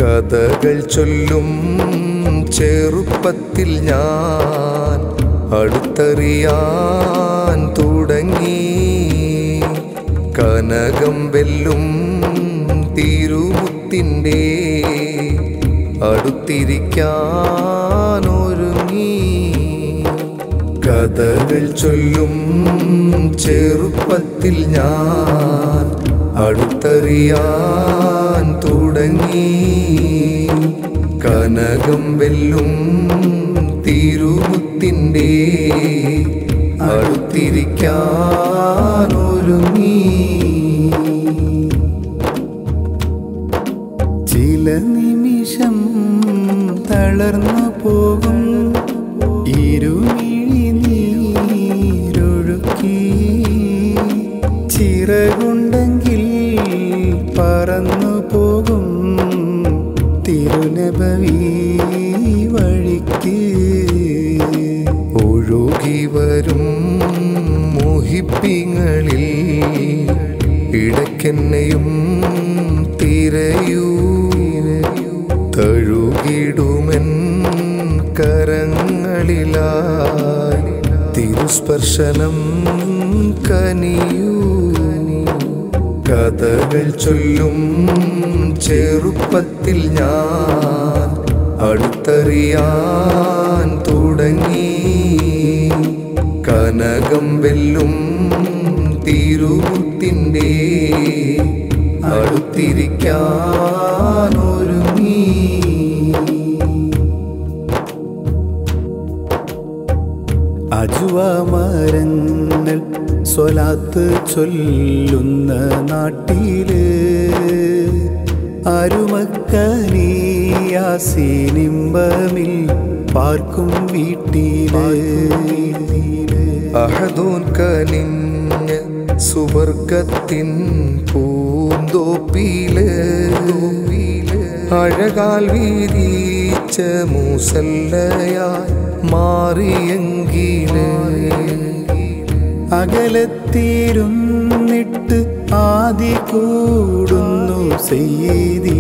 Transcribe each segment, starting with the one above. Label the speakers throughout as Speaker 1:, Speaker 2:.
Speaker 1: കഥകൾ ചൊല്ലും ചെറുപ്പത്തിൽ ഞാൻ അടുത്തറിയാൻ തുടങ്ങി കനകം വെല്ലും തിരുമുത്തിൻ്റെ അടുത്തിരിക്കാൻ ഒരുങ്ങി കഥകൾ ചൊല്ലും ചെറുപ്പത്തിൽ ഞാൻ അടുത്തറിയാൻ തുടങ്ങി കനകം വെല്ലും തിരുമുത്തിൻ്റെ അടുത്തിരിക്കാൻ ഒരുങ്ങി
Speaker 2: ചില നിമിഷം തളർന്നു പോകും ഇരുമിഴി നീരൊഴുക്കി ചിറകുണ്ടെങ്കിൽ പറന്നു പോകും തിരുനബവി വഴിക്ക്
Speaker 1: ഒഴുകി വരും മോഹിപ്പിങ്ങളിൽ ഇടയ്ക്കെന്നെയും തിരയൂ തഴുകിടുമെൻ കരങ്ങളിലായി തിരുസ്പർശനം കനിയൂ കഥകൾ ചൊല്ലും ചെറുപ്പത്തിൽ ഞാൻ അടുത്തറിയാൻ തുടങ്ങി കനകം വെല്ലും തിരുമുത്തിൻ്റെ അടുത്തിരിക്കാൻ ഒരുങ്ങി
Speaker 2: അജുവ മരങ്ങൾ സ്വലാത്ത് ചൊല്ലുന്ന നാട്ടില് അരുമക്കനീയാസിനിമ്പമിൽ പാർക്കും വീട്ടില്
Speaker 1: അഹദോൻ കനിഞ്ഞ സുവർഗത്തിൻ പൂന്തോപ്പില് അഴകാൽ വീരിച്ച മൂസല്ലയായി മാറിയെങ്കില്
Speaker 2: അകലത്തിരുന്നിട്ട് ആദി കൂടുന്നു സെയ്തി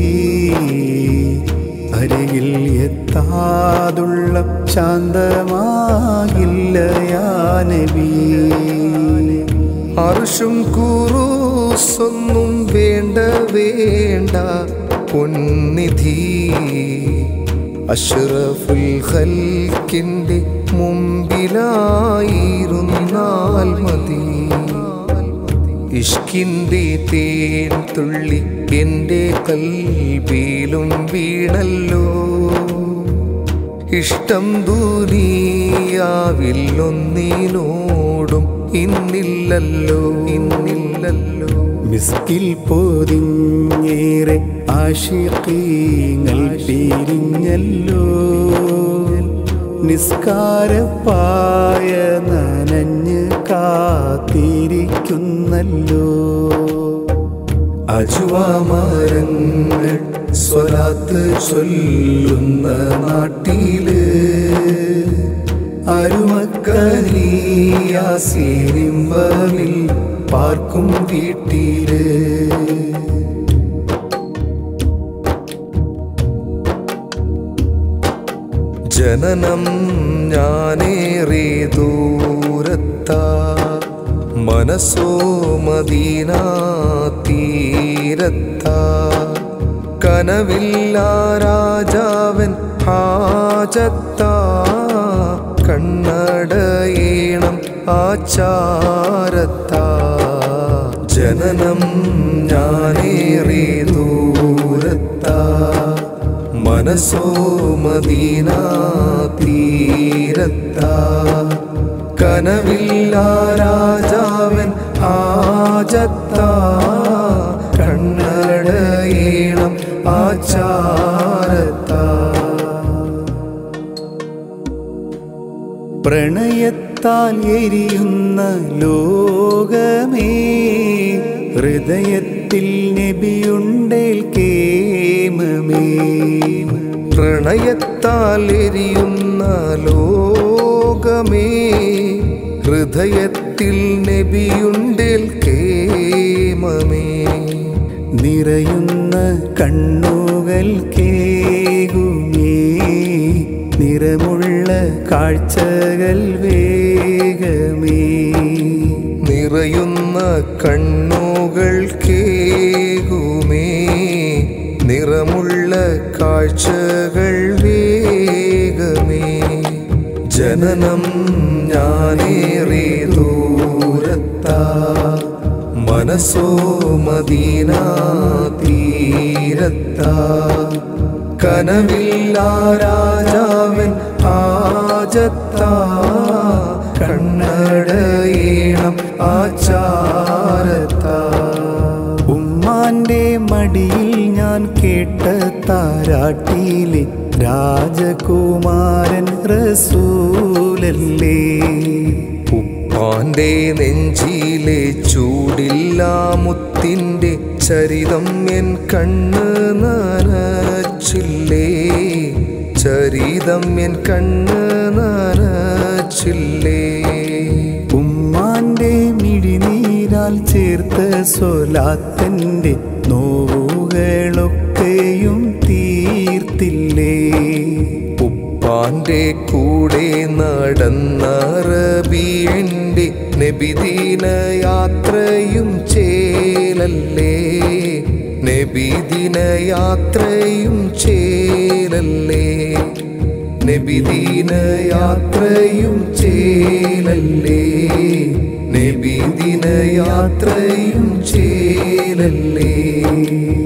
Speaker 2: അരികിൽ എത്താതുള്ള ശാന്തമാകില്ല യാനബി
Speaker 1: അർഷും കൂറൂസൊന്നും വേണ്ട വേണ്ട പൊന്നിധി അഷ്റഫുൽ ഖൽക്കിൻ്റെ മുമ്പിലായിരുന്നാൽ മതി ഇഷ്കിൻ്റെ തേൻ തുള്ളി എൻ്റെ കൽബിലും വീണല്ലോ ഇഷ്ടം ദൂരിയാവിൽ ഒന്നിനോടും ഇന്നില്ലല്ലോ ഇന്നില്ലല്ലോ
Speaker 2: മിസ്കിൽ പോതിഞ്ഞേറെ ആഷിഖീങ്ങൾ പിരിഞ്ഞല്ലോ നിസ്കാരപ്പായ നനഞ്ഞ് കാത്തിരിക്കുന്നല്ലോ
Speaker 1: അജുവാമരങ്ങൾ സ്വലാത്ത് ചൊല്ലുന്ന നാട്ടില് അരുമക്കലിയാസിരിമ്പമിൽ പാർക്കും വീട്ടില് ജനനം ഞാനേറെ ദൂരത്താ മനസ്സോ മദീന തീരത്താ കനവില്ല രാജാവൻ ഹാജത്താ കണ്ണടയണം ആചാരത്താ ജനനം ഞാനേറെ ദൂരത്താ മനസ്സോ മദീന തീരത്താ കനവില്ല രാജാവൻ ആജത്താ കണ്ണടയണം ആചാരത്താ
Speaker 2: പ്രണയത്താൽ എരിയുന്ന ലോകമേ ഹൃദയത്തിൽ നബിയുണ്ടേൽ കേമമേ
Speaker 1: പ്രണയത്താൽ എരിയുന്ന ലോകമേ ഹൃദയത്തിൽ നബിയുണ്ടിൽ കേമമേ
Speaker 2: നിറയുന്ന കണ്ണുകൾ കേകുമേ നിറമുള്ള കാഴ്ചകൾ വേഗമേ
Speaker 1: നിറയുന്ന കണ്ണുകൾ കേകുമേ നിറമുള്ള കാഴ്ചകൾ വേഗമേ ജനനം ഞാനേറെ ദൂരത്താ മനസ്സോ മദീന തീരത്താ കനവില്ലാ രാജാവൻ ആജത്താ കണ്ണടയണം ആചാരത്താ
Speaker 2: ഉമ്മാന്റെ മടിയിൽ ഞാൻ കേട്ട താരാട്ടിയിലെ രാജകുമാരൻ റസൂലല്ലേ
Speaker 1: ഉപ്പാന്റെ നെഞ്ചിലെ ചൂടില്ല മുത്തിൻ്റെ ചരിതം എൻ കണ്ണ് നനച്ചില്ലേ ചരിതം എൻ കണ്ണ് നനച്ചില്ലേ
Speaker 2: ഉമ്മാന്റെ മിഴിനീരാൽ ചേർത്ത സ്വലാത്തന്റെ നോവുകളൊക്കെയും തീർത്തില്ലേ
Speaker 1: ഉപ്പാന്റെ കൂടെ നടന്ന റബീന്റെ നബിദിന യാത്രയും ചേലല്ലേ നബിദിന യാത്രയും ചേലല്ലേ നബിദിന യാത്രയും ചേലല്ലേ നബിദിന യാത്രയും ചേലല്ലേ